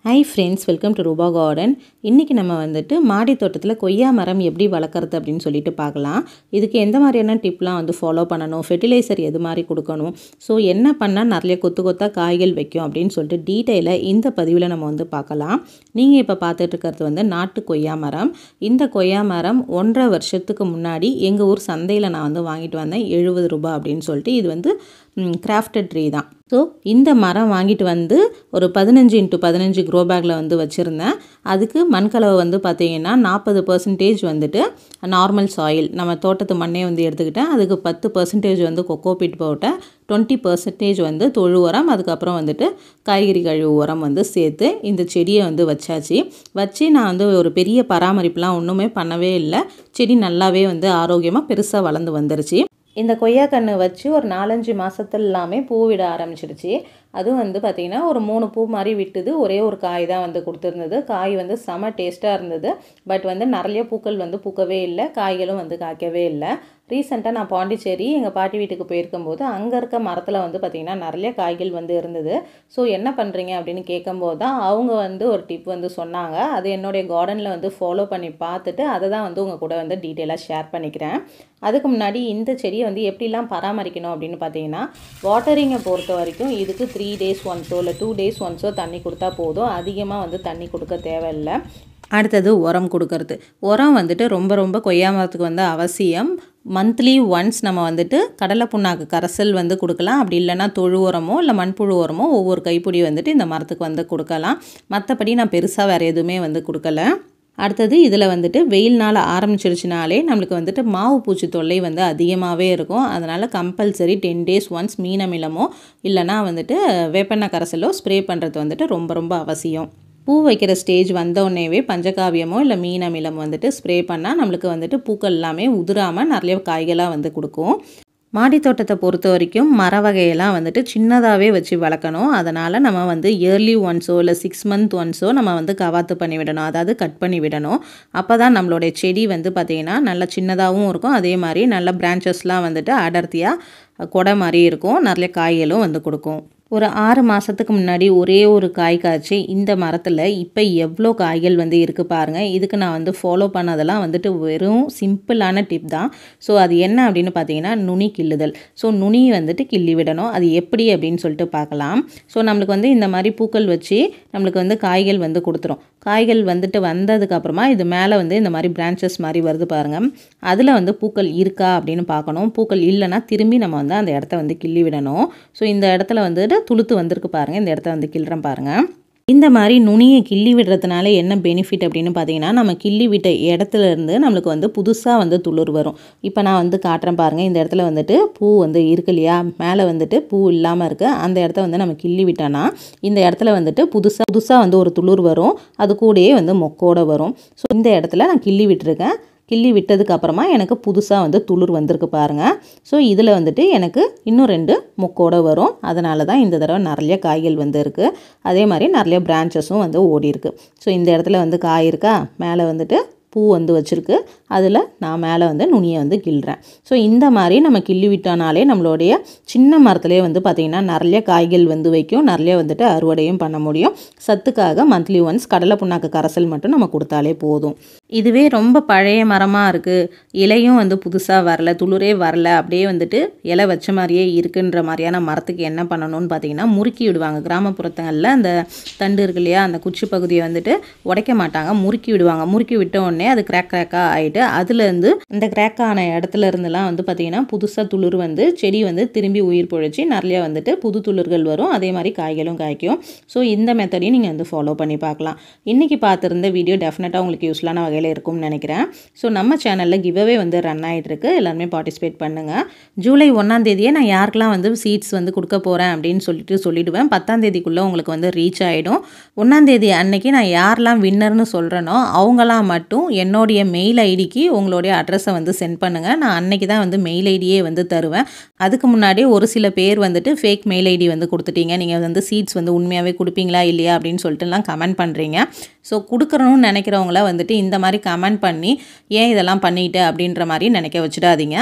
high friends welcome to Roopa garden இன்றைக்கி நம்ம வந்துட்டு மாடி தோட்டத்தில் கொய்யா மரம் எப்படி வளர்க்குறது அப்படின்னு சொல்லிட்டு பார்க்கலாம் இதுக்கு எந்த மாதிரியான டிப்லாம் வந்து ஃபாலோ பண்ணணும் ஃபெர்டிலைசர் எது மாதிரி கொடுக்கணும் ஸோ என்ன பண்ணால் நிறைய கொத்து கொத்தாக காய்கள் வைக்கும் அப்படின்னு சொல்லிட்டு டீட்டெயிலாக இந்த பதிவில் நம்ம வந்து பார்க்கலாம் நீங்கள் இப்போ பார்த்துட்டு இருக்கிறது வந்து நாட்டு கொய்யா மரம் இந்த கொய்யா மரம் ஒன்றரை வருஷத்துக்கு முன்னாடி எங்கள் ஊர் சந்தையில் நான் வந்து வாங்கிட்டு வந்தேன் எழுபது ரூபாய் அப்படின்னு சொல்லிட்டு இது வந்து கிராஃப்டட் ட்ரீ தான் ஸோ இந்த மரம் வாங்கிட்டு வந்து ஒரு பதினஞ்சு இன்ட்டு பதினஞ்சு க்ரோ பேக்கில் வந்து வச்சுருந்தேன் அதுக்கு மண்கலவை வந்து பார்த்திங்கன்னா நாற்பது பர்சன்டேஜ் வந்துட்டு நார்மல் சாயில் நம்ம தோட்டத்து மண்ணே வந்து எடுத்துக்கிட்டேன் அதுக்கு பத்து பர்சன்டேஜ் வந்து கொக்கோ பீட் போட்டேன் டுவெண்ட்டி பர்சன்டேஜ் வந்து தொழு உரம் அதுக்கப்புறம் வந்துட்டு காய்கறி கழிவு உரம் வந்து சேர்த்து இந்த செடியை வந்து வச்சாச்சு வச்சு நான் வந்து ஒரு பெரிய பராமரிப்புலாம் ஒன்றுமே பண்ணவே இல்லை செடி நல்லாவே வந்து ஆரோக்கியமாக பெருசாக வளர்ந்து வந்துருச்சு இந்த கொய்யா கன்று வச்சு ஒரு நாலஞ்சு மாதத்துல எல்லாமே பூ விட ஆரம்பிச்சிடுச்சு அதுவும் வந்து பார்த்திங்கன்னா ஒரு மூணு பூ மாதிரி விட்டுது ஒரே ஒரு காய் தான் வந்து கொடுத்துருந்தது காய் வந்து செம டேஸ்ட்டாக இருந்தது பட் வந்து நிறைய பூக்கள் வந்து பூக்கவே இல்லை காய்களும் வந்து காய்க்கவே இல்லை ரீசெண்டாக நான் பாண்டிச்சேரி எங்கள் பாட்டி வீட்டுக்கு போயிருக்கும்போது அங்கே இருக்க மரத்தில் வந்து பார்த்திங்கன்னா நிறைய காய்கள் வந்து இருந்தது ஸோ என்ன பண்ணுறீங்க அப்படின்னு கேட்கும்போது தான் அவங்க வந்து ஒரு டிப் வந்து சொன்னாங்க அது என்னுடைய கார்டனில் வந்து ஃபாலோ பண்ணி பார்த்துட்டு அதை தான் வந்து உங்கள் கூட வந்து டீட்டெயிலாக ஷேர் பண்ணிக்கிறேன் அதுக்கு முன்னாடி இந்த செடியை வந்து எப்படிலாம் பராமரிக்கணும் அப்படின்னு பார்த்தீங்கன்னா வாட்டரிங்கை பொறுத்த வரைக்கும் இதுக்கு த்ரீ டேஸ் ஒன்ஸோ இல்லை டூ டேஸ் ஒன்ஸோ தண்ணி கொடுத்தா போதும் அதிகமாக வந்து தண்ணி கொடுக்க தேவையில்லை அடுத்தது உரம் கொடுக்கறது உரம் வந்துட்டு ரொம்ப ரொம்ப கொய்யா மரத்துக்கு வந்து அவசியம் மந்த்லி ஒன்ஸ் நம்ம வந்துட்டு கடலை புண்ணாக்கு கரைசல் வந்து கொடுக்கலாம் அப்படி இல்லைன்னா தொழு உரமோ இல்லை மண்புழு உரமோ ஒவ்வொரு கைப்பிடி வந்துட்டு இந்த மரத்துக்கு வந்து கொடுக்கலாம் மற்றபடி நான் பெருசாக வேறு எதுவுமே வந்து கொடுக்கல அடுத்தது இதில் வந்துட்டு வெயில் நாள் ஆரம்பிச்சிருச்சுனாலே நம்மளுக்கு வந்துட்டு மாவு பூச்சி தொல்லை வந்து அதிகமாகவே இருக்கும் அதனால் கம்பல்சரி டென் டேஸ் ஒன்ஸ் மீனமிலமோ இல்லைனா வந்துட்டு வேப்பெண்ணெய் கரைசலோ ஸ்ப்ரே பண்ணுறது வந்துட்டு ரொம்ப ரொம்ப அவசியம் பூ வைக்கிற ஸ்டேஜ் வந்தோடனேவே பஞ்சகாவியமோ இல்லை மீன் அமிலம் வந்துட்டு ஸ்ப்ரே பண்ணால் நம்மளுக்கு வந்துட்டு பூக்கள் எல்லாமே உதிராமல் நிறைய காய்களாக வந்து கொடுக்கும் மாடி தோட்டத்தை பொறுத்த வரைக்கும் மர வகையெல்லாம் வந்துட்டு சின்னதாகவே வச்சு வளர்க்கணும் அதனால் நம்ம வந்து இயர்லி ஒன்ஸோ இல்லை சிக்ஸ் மந்த் ஒன்ஸோ நம்ம வந்து கவாத்து பண்ணி விடணும் அதாவது கட் பண்ணி விடணும் அப்போ தான் நம்மளுடைய செடி வந்து பார்த்திங்கன்னா நல்லா சின்னதாகவும் இருக்கும் அதே மாதிரி நல்ல பிரான்ச்சஸ்லாம் வந்துட்டு அடர்த்தியாக கொடை மாதிரி இருக்கும் நிறைய காய்களும் வந்து கொடுக்கும் ஒரு ஆறு மாதத்துக்கு முன்னாடி ஒரே ஒரு காய் காய்ச்சி இந்த மரத்தில் இப்போ எவ்வளோ காய்கள் வந்து இருக்குது பாருங்கள் இதுக்கு நான் வந்து ஃபாலோ பண்ணதெல்லாம் வந்துட்டு வெறும் சிம்பிளான டிப் தான் ஸோ அது என்ன அப்படின்னு பார்த்தீங்கன்னா நுனி கிள்ளுதல் ஸோ நுனி வந்துட்டு கிள்ளி விடணும் அது எப்படி அப்படின்னு சொல்லிட்டு பார்க்கலாம் ஸோ நம்மளுக்கு வந்து இந்த மாதிரி பூக்கள் வச்சு நம்மளுக்கு வந்து காய்கள் வந்து கொடுத்துரும் காய்கள் வந்துட்டு வந்ததுக்கப்புறமா இது மேலே வந்து இந்த மாதிரி பிரான்ச்சஸ் மாதிரி வருது பாருங்கள் அதில் வந்து பூக்கள் இருக்கா அப்படின்னு பார்க்கணும் பூக்கள் இல்லைன்னா திரும்பி நம்ம வந்து அந்த இடத்த வந்து கிள்ளி விடணும் ஸோ இந்த இடத்துல வந்துட்டு துளுத்து வந்திருக்கு பாருங்கள் இந்த இடத்த வந்து கிள்ளுறேன் பாருங்கள் இந்த மாதிரி நுனியை கிள்ளி விடுறதுனால என்ன பெனிஃபிட் அப்படின்னு பார்த்தீங்கன்னா நம்ம கிள்ளி விட்ட இடத்துல இருந்து நம்மளுக்கு வந்து புதுசாக வந்து துளிர் வரும் இப்போ நான் வந்து காட்டுறேன் பாருங்கள் இந்த இடத்துல வந்துட்டு பூ வந்து இருக்கு இல்லையா மேலே வந்துட்டு பூ இல்லாமல் இருக்குது அந்த இடத்த வந்து நம்ம கிள்ளி விட்டோன்னா இந்த இடத்துல வந்துட்டு புதுசாக புதுசாக வந்து ஒரு துளிர் வரும் அது கூடயே வந்து மொக்கோட வரும் ஸோ இந்த இடத்துல நான் கிள்ளி விட்டுருக்கேன் கிள்ளி விட்டதுக்கு அப்புறமா எனக்கு புதுசாக வந்து துளிர் வந்திருக்கு பாருங்கள் ஸோ இதில் வந்துட்டு எனக்கு இன்னும் ரெண்டு மொக்கோட வரும் அதனால தான் இந்த தடவை நிறைய காய்கள் வந்து இருக்குது அதே மாதிரி நிறைய பிரான்ச்சஸும் வந்து ஓடி இருக்குது ஸோ இந்த இடத்துல வந்து காய் இருக்கா மேலே வந்துட்டு பூ வந்து வச்சுருக்கு அதில் நான் மேலே வந்து நுனியை வந்து கிள்றேன் ஸோ இந்த மாதிரி நம்ம கிள்ளி விட்டோனாலே நம்மளுடைய சின்ன மரத்துலேயே வந்து பார்த்திங்கன்னா நிறைய காய்கள் வந்து வைக்கும் நிறைய வந்துட்டு அறுவடையும் பண்ண முடியும் சத்துக்காக மந்த்லி ஒன்ஸ் கடலை புண்ணாக்கு கரைசல் மட்டும் நம்ம கொடுத்தாலே போதும் இதுவே ரொம்ப பழைய மரமாக இருக்குது இலையும் வந்து புதுசாக வரல துளிரே வரல அப்படியே வந்துட்டு இலை வச்ச மாதிரியே இருக்குன்ற மாதிரியான மரத்துக்கு என்ன பண்ணணும்னு பார்த்தீங்கன்னா முறுக்கி விடுவாங்க கிராமப்புறத்தங்களில் அந்த தண்டு இருக்கு இல்லையா அந்த குச்சி பகுதியை வந்துட்டு உடைக்க மாட்டாங்க முறுக்கி விடுவாங்க முறுக்கி விட்ட உடனே அது கிராக் கிராக்காக ஆகிட்டு அதுலேருந்து இந்த கிராக் ஆன இடத்துல இருந்துலாம் வந்து பார்த்திங்கன்னா புதுசாக துளிர் வந்து செடி வந்து திரும்பி உயிர் பொழைச்சி நிறைய வந்துட்டு புது துளிர்கள் வரும் அதே மாதிரி காய்களும் காய்க்கும் ஸோ இந்த மெத்தடையும் நீங்கள் வந்து ஃபாலோ பண்ணி பார்க்கலாம் இன்றைக்கி பார்த்துருந்த வீடியோ டெஃபினட்டாக உங்களுக்கு யூஸ்ஃபுல்லான வகையில் இருக்கும்னு நினைக்கிறேன் ஸோ நம்ம சேனலில் கிவ்அவே வந்து ரன் ஆகிட்டு இருக்கு எல்லாருமே பார்ட்டிசிபேட் பண்ணுங்கள் ஜூலை ஒன்றாம் தேதியே நான் யாருக்கெல்லாம் வந்து சீட்ஸ் வந்து கொடுக்க போகிறேன் அப்படின்னு சொல்லிட்டு சொல்லிவிடுவேன் பத்தாம் தேதிக்குள்ளே உங்களுக்கு வந்து ரீச் ஆகிடும் ஒன்றாந்தேதி அன்னைக்கு நான் யாரெல்லாம் வின்னர்னு சொல்கிறேனோ அவங்களாம் மட்டும் என்னுடைய மெயில் ஐடிக்கு உங்களுடைய அட்ரஸை வந்து சென்ட் பண்ணுங்கள் நான் அன்னைக்கு தான் வந்து மெயில் ஐடியே வந்து தருவேன் அதுக்கு முன்னாடி ஒரு சில பேர் வந்துட்டு ஃபேக் மெயில் ஐடி வந்து கொடுத்துட்டீங்க நீங்கள் வந்து சீட்ஸ் வந்து உண்மையாகவே கொடுப்பீங்களா இல்லையா அப்படின்னு சொல்லிட்டுலாம் கமெண்ட் பண்ணுறீங்க ஸோ கொடுக்குறணும்னு நினைக்கிறவங்கள வந்துட்டு இந்த மாதிரி கமெண்ட் பண்ணி ஏன் இதெல்லாம் பண்ணிட்டு அப்படின்ற மாதிரி நினைக்க வச்சிடாதீங்க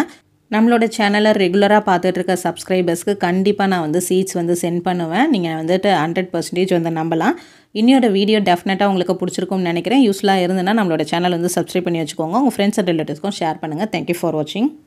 நம்மளோட சேனலை ரெகுலராக பார்த்துட்டு இருக்க சப்ஸ்கிரைபர்ஸ்க்கு கண்டிப்பாக நான் வந்து சீட்ஸ் வந்து சென்ட் பண்ணுவேன் நீங்கள் வந்துட்டு ஹண்ட்ரட் பர்சன்டேஜ் வந்து நம்பலாம் இன்னையோட வீடியோ டெஃபினட்டாக உங்களுக்கு பிடிச்சிருக்கும்னு நினைக்கிறேன் யூஸ்ஃபுல்லாக இருந்ததுன்னா நம்மளோட சேனல் வந்து சப்ஸ்கிரைப் பண்ணி வச்சுக்கோங்க உங்கள் ஃப்ரெண்ட்ஸ் அண்ட் ரிலேட்டிவ்ஸ்க்கும் ஷேர் பண்ணுங்கள் தேங்க்யூ ஃபார் வாட்சிங்